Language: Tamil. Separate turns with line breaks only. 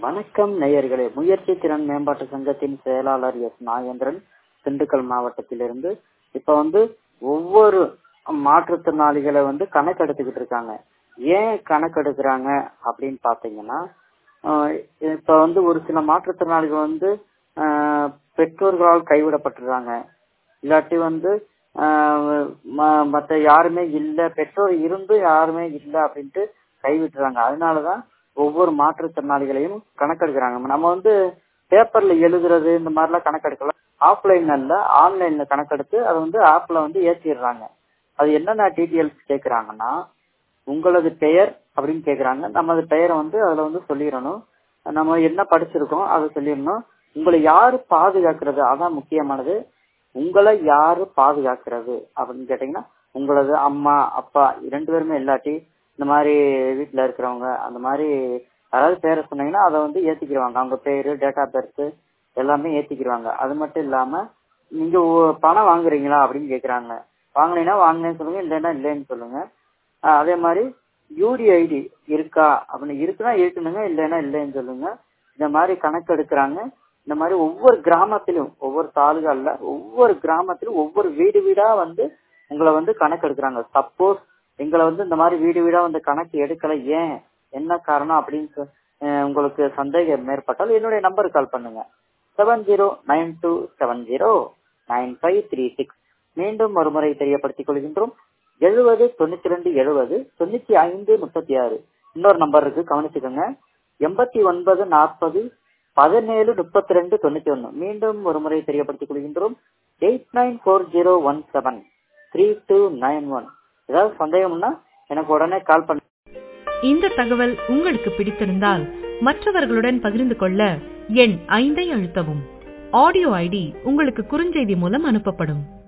வணக்கம் நேயர்களே முயற்சி திறன் மேம்பாட்டு சங்கத்தின் செயலாளர் எஸ் நாகேந்திரன் திண்டுக்கல் மாவட்டத்திலிருந்து இப்ப வந்து ஒவ்வொரு மாற்றுத்திறனாளிகளை வந்து கணக்கெடுத்துக்கிட்டு இருக்காங்க ஏன் கணக்கெடுக்கிறாங்க அப்படின்னு பாத்தீங்கன்னா ஆஹ் இப்ப வந்து ஒரு சில மாற்றுத்திறனாளிகள் வந்து ஆஹ் பெற்றோர்களால் கைவிடப்பட்டுறாங்க இல்லாட்டி வந்து ஆஹ் ம- மத்த யாருமே இல்ல பெற்றோர் இருந்து யாருமே இல்ல அப்படின்ட்டு கைவிட்டுறாங்க அதனாலதான் ஒவ்வொரு மாற்றுத்திறனாளிகளையும் கணக்கெடுக்கிறாங்க நம்ம வந்து பேப்பர்ல எழுதுறது இந்த மாதிரிலாம் கணக்கெடுக்கலாம் ஆஃப்லைன்ல இல்ல ஆன்லைன்ல கணக்கெடுத்து அதை வந்து ஆப்ல வந்து ஏற்றிடுறாங்க அது என்னென்ன டீட்டெயில்ஸ் கேக்குறாங்கன்னா உங்களது பெயர் அப்படின்னு கேக்குறாங்க நமது பெயரை வந்து அதுல வந்து சொல்லிடணும் நம்ம என்ன படிச்சிருக்கோம் அதை சொல்லிடணும் உங்களை யாரு பாதுகாக்கிறது அதான் முக்கியமானது உங்களை யாரு பாதுகாக்கிறது அப்படின்னு கேட்டீங்கன்னா உங்களது அம்மா அப்பா ரெண்டு பேருமே இல்லாட்டி இந்த மாதிரி வீட்டுல இருக்கிறவங்க அந்த மாதிரி யாராவது பேரை சொன்னீங்கன்னா அதை வந்து ஏத்திக்கிடுவாங்க அவங்க பேரு டேட் ஆஃப் பர்த் எல்லாமே ஏத்திக்கிடுவாங்க அது மட்டும் இல்லாம நீங்க ஒ- பணம் வாங்குறீங்களா அப்படின்னு கேக்குறாங்க வாங்கினீங்கன்னா வாங்கினேன்னு சொல்லுங்க இல்லைன்னா இல்லைன்னு சொல்லுங்க ஆஹ் அதே மாதிரி யூடிஐடி இருக்கா அப்படின்னு இருக்குன்னா இருக்கணுங்க இல்லைன்னா இல்லைன்னு சொல்லுங்க இந்த மாதிரி கணக்கு எடுக்கிறாங்க இந்த மாதிரி ஒவ்வொரு கிராமத்திலும் ஒவ்வொரு தாலுகால ஒவ்வொரு கிராமத்திலும் ஒவ்வொரு வீடு வீடா வந்து உங்களை வந்து கணக்கு எடுக்கிறாங்க சப்போஸ் எங்களை வந்து இந்த மாதிரி வீடு வீடா வந்து கணக்கு எடுக்கல ஏன் என்ன காரணம் அப்படின்னு சொ- அஹ் உங்களுக்கு சந்தேகம் ஏற்பட்டால் என்னுடைய நம்பருக்கு கால் பண்ணுங்க seven zero nine two seven zero nine five three six மீண்டும் ஒருமுறை தெரியப்படுத்திக் கொள்கின்றோம் எழுபது தொண்ணூத்தி ரெண்டு எழுபது தொண்ணூத்தி ஐந்து முப்பத்தி ஆறு இன்னொரு நம்பர் இருக்கு கவனிச்சுக்கோங்க எண்பத்தி ஒன்பது நாற்பது பதினேழு முப்பத்தி ரெண்டு தொண்ணூத்தி ஒன்னு மீண்டும் ஒரு முறை தெரியப்படுத்திக் கொள்கின்றோம் eight nine four zero one seven three two nine one ஏதாவது சந்தேகம்னா எனக்கு உடனே கால் பண்ண
இந்த தகவல் உங்களுக்கு பிடித்திருந்தால் மற்றவர்களுடன் பகிர்ந்து கொள்ள எண் ஐந்தை அழுத்தவும் ஆடியோ ஐடி உங்களுக்கு குறுஞ்செய்தி மூலம் அனுப்பப்படும்